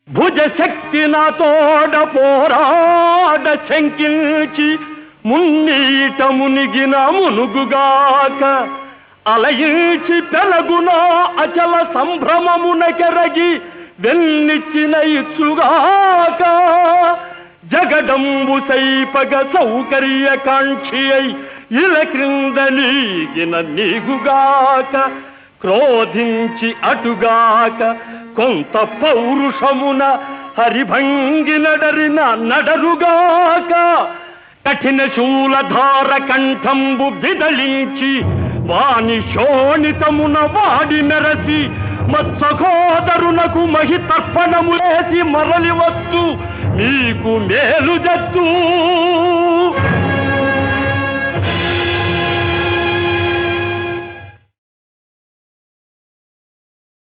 భుజ శక్తి నాతోడ పోరాడ శంకించి మున్నీట మునిగిన మునుగుగాక అలయించి పెలగున అచల సంభ్రమమున కెరగి వెన్నిచ్చిన ఇచ్చుగాక జగడంబు సైపగ సౌకర్య కాంక్షి అయి ఇల క్రింద నీగిన నీగుగాక క్రోధించి అటుగాక కొంత పౌరుషమున హరిభంగి నడరిన నడరుగాక కఠిన శూలధార కంఠంబు బిదలించి వాని శోణితమున వాడి మెరసి మత్సఖోదరునకు మహి తర్పణము వేసి మరలి వద్దు మీకు మేలు జద్దు